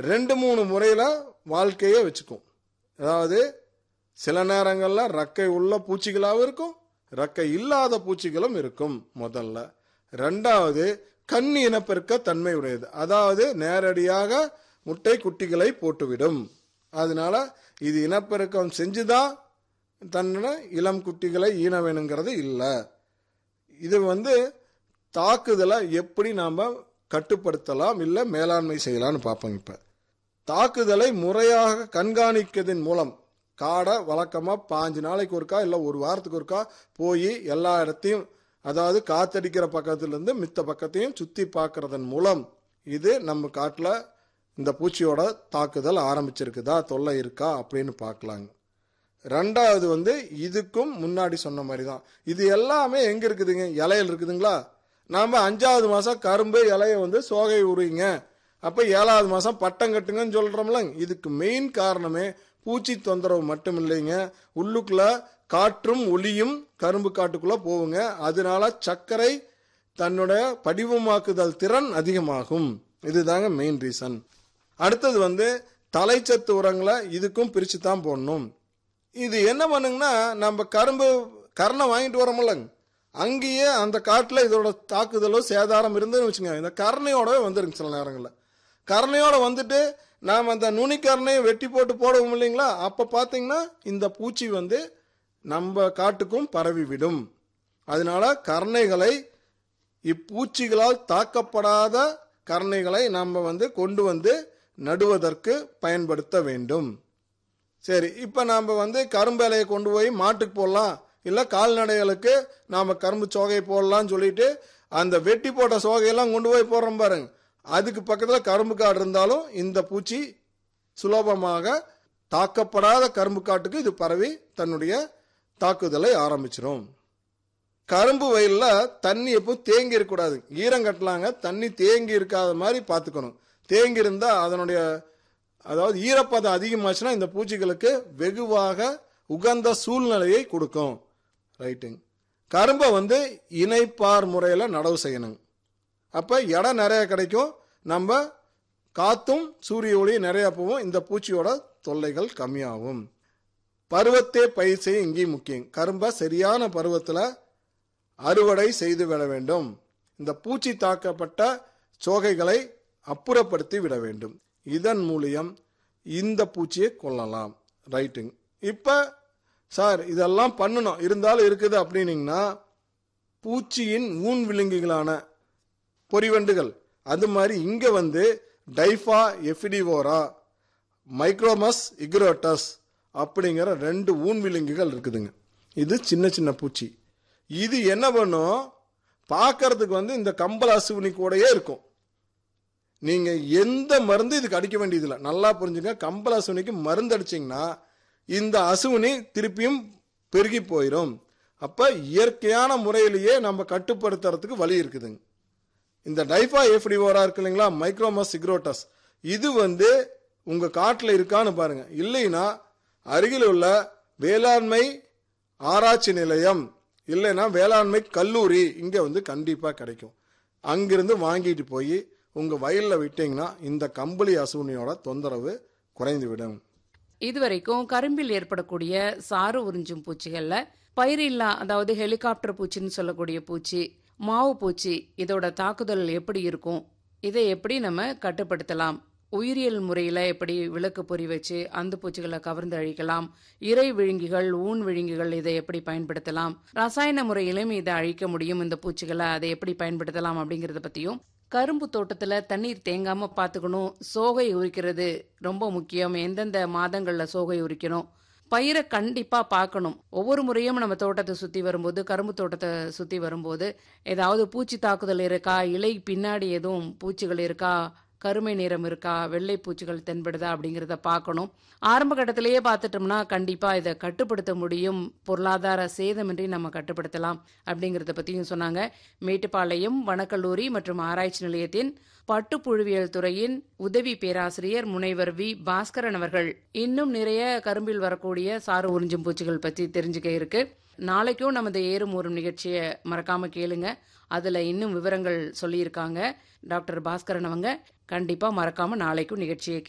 ரெண்டு மூணு முறையில் வாழ்க்கையை வச்சுக்கும் அதாவது சில நேரங்களில் ரக்கை உள்ள பூச்சிகளாகவும் இருக்கும் ரக்கை இல்லாத பூச்சிகளும் இருக்கும் முதல்ல ரெண்டாவது கண் இனப்பெருக்க தன்மை உடையது அதாவது நேரடியாக முட்டை குட்டிகளை போட்டுவிடும் அதனால இது இனப்பெருக்கம் செஞ்சுதான் தன்னை இளம் குட்டிகளை ஈன வேணுங்கிறது இல்லை இது வந்து தாக்குதலை எப்படி நாம் கட்டுப்படுத்தலாம் இல்லை மேலாண்மை செய்யலாம்னு பார்ப்போம் இப்போ தாக்குதலை முறையாக கண்காணிக்கிறதன் மூலம் காடை வழக்கமாக பாஞ்சு நாளைக்கு ஒருக்கா இல்லை ஒரு வாரத்துக்கு ஒருக்கா போய் எல்லா இடத்தையும் அதாவது காத்தடிக்கிற பக்கத்துலேருந்து மித்த பக்கத்தையும் சுற்றி பார்க்கறதன் மூலம் இது நம்ம காட்டில் இந்த பூச்சியோட தாக்குதல் ஆரம்பிச்சிருக்குதா தொல்லை இருக்கா அப்படின்னு பார்க்கலாங்க ரெண்டாவது வந்து இதுக்கும் முன்னாடி சொன்ன மாதிரி தான் இது எல்லாமே எங்கே இருக்குதுங்க இலையில் இருக்குதுங்களா நாம் அஞ்சாவது மாதம் கரும்பு இலைய வந்து சோகை உருவிங்க அப்போ ஏழாவது மாதம் பட்டம் கட்டுங்கன்னு சொல்கிறோம்லங்க இதுக்கு மெயின் காரணமே பூச்சி தொந்தரவு மட்டும் இல்லைங்க உள்ளுக்குள்ள காற்றும் ஒளியும் கரும்பு காட்டுக்குள்ளே போகுங்க அதனால சர்க்கரை தன்னுடைய படிவமாக்குதல் திறன் அதிகமாகும் இதுதாங்க மெயின் ரீசன் அடுத்தது வந்து தலைச்சத்து உரங்களை இதுக்கும் பிரித்து தான் போடணும் இது என்ன பண்ணுங்கன்னா நம்ம கரும்பு கரணை வாங்கிட்டு வரோமில்லங்க அங்கேயே அந்த காட்டில் இதோட தாக்குதலோ சேதாரம் இருந்துன்னு வச்சுங்க இந்த கரணையோடவே வந்துருங்க சில நேரங்களில் கரணையோட வந்துட்டு நாம் அந்த நுனிக்கரணையை வெட்டி போட்டு போடுவோம் இல்லைங்களா அப்போ பார்த்தீங்கன்னா இந்த பூச்சி வந்து நம்ம காட்டுக்கும் பரவிவிடும் அதனால கரணைகளை இப்பூச்சிகளால் தாக்கப்படாத கரணைகளை நம்ம வந்து கொண்டு வந்து நடுவதற்கு பயன்படுத்த வேண்டும் சரி இப்போ நாம் வந்து கரும்பு இலையை கொண்டு போய் மாட்டுக்கு போடலாம் இல்லை கால்நடைகளுக்கு நாம் கரும்பு சோகையை போடலாம்னு சொல்லிட்டு அந்த வெட்டி போட்ட சோகையெல்லாம் கொண்டு போய் போடுறோம் பாருங்க அதுக்கு பக்கத்தில் கரும்பு காடு இருந்தாலும் இந்த பூச்சி சுலபமாக தாக்கப்படாத கரும்பு காட்டுக்கு இது பரவி தன்னுடைய தாக்குதலை ஆரம்பிச்சிடும் கரும்பு வயலில் தண்ணி எப்போ தேங்கி இருக்கக்கூடாது ஈரம் கட்டலாங்க தண்ணி தேங்கி இருக்காத மாதிரி பார்த்துக்கணும் தேங்கி இருந்தால் அதனுடைய அதாவது ஈரப்பதம் அதிகமாச்சுன்னா இந்த பூச்சிகளுக்கு வெகுவாக உகந்த சூழ்நிலையை கொடுக்கும் ரைட்டுங்க கரும்பை வந்து இணைப்பார் முறையில் நடவு செய்யணும் அப்போ இடம் நிறைய கிடைக்கும் நம்ம காத்தும் சூரிய ஒளி நிறைய போகும் இந்த பூச்சியோட தொல்லைகள் கம்மியாகும் பருவத்தே பயிர் செய்ய இங்கேயும் முக்கியம் கரும்பை சரியான பருவத்தில் அறுவடை செய்து விட வேண்டும் இந்த பூச்சி தாக்கப்பட்ட சோகைகளை அப்புறப்படுத்தி விட வேண்டும் இதன் மூலியம் இந்த பூச்சியை கொல்லலாம் ரைட்டுங்க இப்போ சார் இதெல்லாம் பண்ணணும் இருந்தாலும் இருக்குது அப்படின்னீங்கன்னா பூச்சியின் ஊன் விலங்குகளான பொறிவண்டுகள் அது மாதிரி இங்கே வந்து டைஃபா எஃபிடிவோரா மைக்ரோமஸ் இக்ரோட்டஸ் அப்படிங்கிற ரெண்டு ஊன் விலங்குகள் இருக்குதுங்க இது சின்ன சின்ன பூச்சி இது என்ன பண்ணும் பார்க்கறதுக்கு வந்து இந்த கம்பல் அசுவினி கூடயே இருக்கும் நீங்கள் எந்த மருந்து இதுக்கு அடிக்க வேண்டியதில்லை நல்லா புரிஞ்சுங்க கம்பல் அசுவினிக்கு மருந்து அடிச்சிங்கன்னா இந்த அசுவினி திருப்பியும் பெருகி போயிடும் அப்போ இயற்கையான முறையிலேயே நம்ம கட்டுப்படுத்துறதுக்கு வழி இருக்குதுங்க இந்த டைஃபா எஃப்டிஓரா இருக்கு இல்லைங்களா மைக்ரோமஸ் சிக்ரோட்டஸ் இது வந்து உங்கள் காட்டில் இருக்கான்னு பாருங்க இல்லைன்னா அருகில் உள்ள வேளாண்மை ஆராய்ச்சி நிலையம் இல்லைன்னா வேளாண்மை கல்லூரி இங்கே வந்து கண்டிப்பாக கிடைக்கும் அங்கிருந்து வாங்கிட்டு போய் உங்கள் வயலில் விட்டீங்கன்னா இந்த கம்பளி அசுவனியோட தொந்தரவு குறைந்து விடும் இதுவரைக்கும் கரும்பில் ஏற்படக்கூடிய சாறு உறிஞ்சும் பூச்சிகள்ல பயிரில்லா அதாவது ஹெலிகாப்டர் பூச்சின்னு சொல்லக்கூடிய பூச்சி மாவு பூச்சி இதோட தாக்குதல் எப்படி இருக்கும் இதை எப்படி நம்ம கட்டுப்படுத்தலாம் உயிரியல் முறையில் எப்படி விளக்கு பொறி வச்சு அந்த பூச்சிகளை கவர்ந்து அழிக்கலாம் இறை விழுங்கிகள் ஊன் விழுங்கிகள் இதை எப்படி பயன்படுத்தலாம் ரசாயன முறையிலும் இதை அழிக்க முடியும் இந்த பூச்சிகளை அதை எப்படி பயன்படுத்தலாம் அப்படிங்கறத பத்தியும் கரும்பு தோட்டத்துல தண்ணீர் தேங்காம பாத்துக்கணும் சோகை உரிக்கிறது ரொம்ப முக்கியம் எந்தெந்த மாதங்கள்ல சோகை உரிக்கணும் பயிரை கண்டிப்பா பார்க்கணும் ஒவ்வொரு முறையும் நம்ம தோட்டத்தை சுத்தி வரும்போது கரும்பு தோட்டத்தை சுத்தி வரும்போது ஏதாவது பூச்சி தாக்குதல் இருக்கா இலை பின்னாடி எதுவும் பூச்சிகள் இருக்கா கருமை நிறம் இருக்கா வெள்ளை பூச்சிகள் தென்படுதா அப்படிங்கிறத பார்க்கணும் ஆரம்ப கட்டத்திலேயே பார்த்துட்டோம்னா கண்டிப்பா இதை கட்டுப்படுத்த முடியும் பொருளாதார சேதமின்றி நம்ம கட்டுப்படுத்தலாம் அப்படிங்கிறத பத்தியும் சொன்னாங்க மேட்டுப்பாளையம் வனக்கல்லூரி மற்றும் ஆராய்ச்சி நிலையத்தின் பட்டுப்புழுவியல் துறையின் உதவி பேராசிரியர் முனைவர் வி பாஸ்கரன் அவர்கள் இன்னும் நிறைய கரும்பில் வரக்கூடிய சாறு உறிஞ்சும் பூச்சிகள் பத்தி தெரிஞ்சுக்க இருக்கு நாளைக்கும் நமது ஏறும் ஊறும் நிகழ்ச்சியை மறக்காம கேளுங்க அதுல இன்னும் விவரங்கள் சொல்லியிருக்காங்க டாக்டர் பாஸ்கரன் அவங்க கண்டிப்பா மறக்காம நாளைக்கும் நிகழ்ச்சியை